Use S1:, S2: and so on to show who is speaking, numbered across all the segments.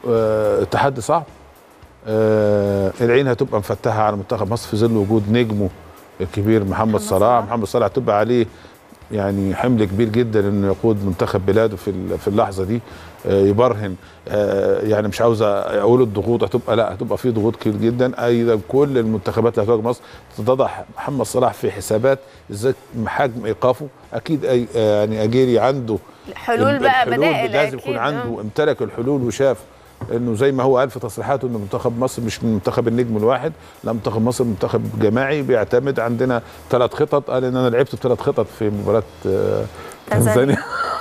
S1: آه، تحدي صعب آه، العين هتبقى مفتحه على منتخب مصر في ظل وجود نجمه الكبير محمد صلاح
S2: صلاح.
S1: محمد صلاح هتبقى عليه يعني حمل كبير جدا انه يقود منتخب بلاده في ال- في اللحظه دي آه، يبرهن آه، يعني مش عاوز اقول الضغوط هتبقى لا هتبقى في ضغوط كتير جدا ايضا كل المنتخبات اللي هتواجه مصر تتضع محمد صلاح في حسابات ازاي حجم ايقافه اكيد أي آه، يعني اجيري عنده
S2: حلول
S1: ال-
S2: بقى
S1: الحلول
S2: بدائل
S1: لازم
S2: أكيد.
S1: يكون
S2: آه.
S1: عنده امتلك الحلول وشاف انه زي ما هو قال في تصريحاته ان منتخب مصر مش منتخب النجم الواحد لا منتخب مصر منتخب جماعي بيعتمد عندنا ثلاث خطط قال ان انا لعبت بثلاث خطط في مباراه آه،
S2: تنزانيا.
S1: تنزانيا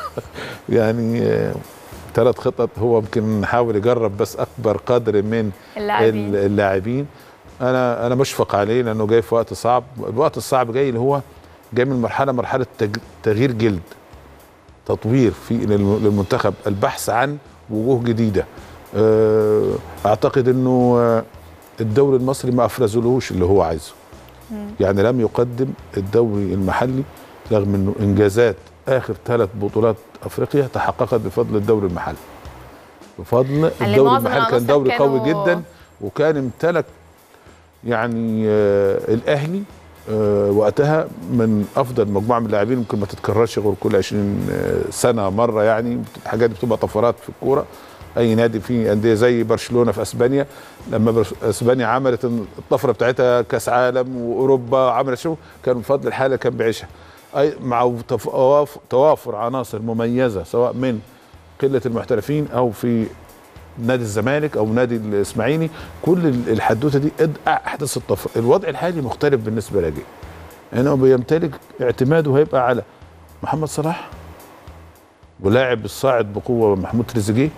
S1: يعني ثلاث خطط هو يمكن نحاول يجرب بس اكبر قدر من
S2: اللاعبين.
S1: ال- اللاعبين انا انا مشفق عليه لانه جاي في وقت صعب الوقت الصعب جاي اللي هو جاي من مرحله مرحله تج- تغيير جلد تطوير في للم- للمنتخب البحث عن وجوه جديده آه، اعتقد انه آه، الدوري المصري ما افرزلهوش اللي هو عايزه يعني لم يقدم الدوري المحلي رغم انه انجازات اخر ثلاث بطولات افريقيا تحققت بفضل الدوري المحلي بفضل
S2: اللي
S1: الدوري
S2: معظم
S1: المحلي كان
S2: العناصر
S1: دوري قوي
S2: كانوا-
S1: جدا وكان امتلك يعني آه الاهلي آه وقتها من افضل مجموعه من اللاعبين ممكن ما تتكررش غير كل 20 آه، سنه مره يعني الحاجات دي بتبقى طفرات في الكوره اي نادي فيه انديه زي برشلونه في اسبانيا لما برش- اسبانيا عملت الطفره بتاعتها كاس عالم واوروبا عملت شو كان بفضل الحاله كان بيعيشها اي مع تواف- توافر عناصر مميزه سواء من قله المحترفين او في نادي الزمالك او نادي الاسماعيلي كل ال- الحدوته دي اد- احدث الطفره الوضع الحالي مختلف بالنسبه لجي انه بيمتلك اعتماده هيبقى على محمد صلاح ولاعب الصاعد بقوه محمود تريزيجيه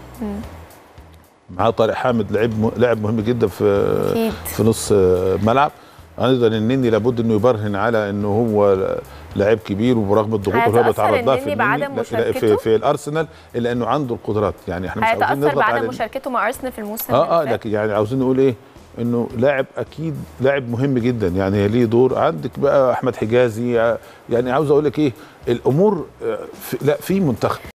S1: معاه طارق حامد لعيب م- لاعب مهم جدا في
S2: أكيد.
S1: في نص آه، ملعب ايضا النني لابد انه يبرهن على انه هو لاعب كبير وبرغم الضغوط اللي هو
S2: هيتأثر
S1: بيتعرض لها
S2: النني
S1: في
S2: بعدم
S1: النني لا- لا،
S2: مشاركته؟
S1: في, في الارسنال الا انه عنده القدرات يعني احنا مش عاوزين
S2: هيتاثر
S1: نضغط على
S2: بعدم
S1: النني.
S2: مشاركته مع ارسنال في الموسم
S1: اه اه
S2: اللي فات.
S1: لكن يعني عاوزين نقول ايه انه لاعب اكيد لاعب مهم جدا يعني ليه دور عندك بقى احمد حجازي يعني عاوز اقول لك ايه الامور آه، في لا في منتخب